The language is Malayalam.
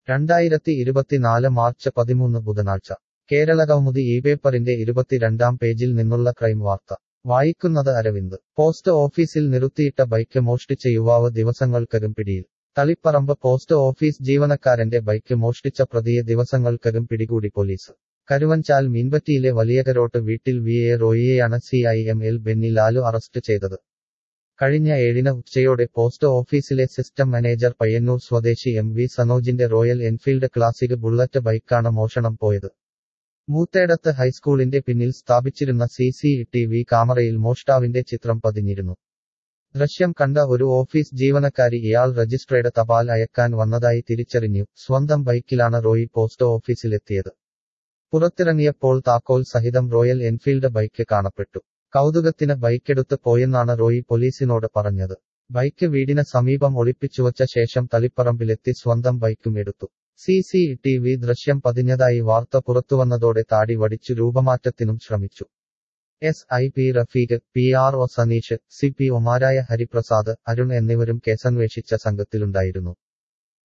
രണ്ടായിരത്തി ഇരുപത്തിനാല് മാർച്ച് പതിമൂന്ന് ബുധനാഴ്ച കേരള കൗമുദി ഈ പേപ്പറിന്റെ ഇരുപത്തിരണ്ടാം പേജിൽ നിന്നുള്ള ക്രൈം വാർത്ത വായിക്കുന്നത് അരവിന്ദ് പോസ്റ്റ് ഓഫീസിൽ നിർത്തിയിട്ട ബൈക്ക് മോഷ്ടിച്ച യുവാവ് ദിവസങ്ങൾക്കകം പിടിയിൽ തളിപ്പറമ്പ് പോസ്റ്റ് ഓഫീസ് ജീവനക്കാരന്റെ ബൈക്ക് മോഷ്ടിച്ച പ്രതിയെ ദിവസങ്ങൾക്കകം പിടികൂടി പോലീസ് കരുവഞ്ചാൽ മീൻപറ്റിയിലെ വലിയകരോട്ട് വീട്ടിൽ വി എ റോയിയെയാണ് C I M L Benny Lalu arrest ചെയ്തത് കഴിഞ്ഞ ഏഴിന് ഉച്ചയോടെ പോസ്റ്റ് ഓഫീസിലെ സിസ്റ്റം മാനേജർ പയ്യന്നൂർ സ്വദേശി എം വി സനോജിന്റെ റോയൽ എൻഫീൽഡ് ക്ലാസിക് ബുള്ളറ്റ് ബൈക്കാണ് മോഷണം പോയത് മൂത്തേടത്ത് ഹൈസ്കൂളിന്റെ പിന്നിൽ സ്ഥാപിച്ചിരുന്ന സി സി ടി വി ക്യാമറയിൽ മോഷ്ടാവിന്റെ ചിത്രം പതിഞ്ഞിരുന്നു ദൃശ്യം കണ്ട ഒരു ഓഫീസ് ജീവനക്കാരി ഇയാൾ രജിസ്ട്രേഡ് തപാൽ അയക്കാൻ വന്നതായി തിരിച്ചറിഞ്ഞു സ്വന്തം ബൈക്കിലാണ് റോയി പോസ്റ്റ് ഓഫീസിലെത്തിയത് പുറത്തിറങ്ങിയപ്പോൾ താക്കോൽ സഹിതം റോയൽ എൻഫീൽഡ് ബൈക്ക് കാണപ്പെട്ടു കൗതുകത്തിന് ബൈക്കെടുത്ത് പോയെന്നാണ് റോയി പോലീസിനോട് പറഞ്ഞത് ബൈക്ക് വീടിന് സമീപം ഒളിപ്പിച്ചുവച്ച ശേഷം തളിപ്പറമ്പിലെത്തി സ്വന്തം ബൈക്കും എടുത്തു സി സി ടി വി ദൃശ്യം പതിഞ്ഞതായി വാർത്ത പുറത്തുവന്നതോടെ താടി വടിച്ചു രൂപമാറ്റത്തിനും ശ്രമിച്ചു S I P Rafeeq P R O Saneesh C P ഒമാരായ ഹരിപ്രസാദ് അരുൺ എന്നിവരും കേസന്വേഷിച്ച സംഘത്തിലുണ്ടായിരുന്നു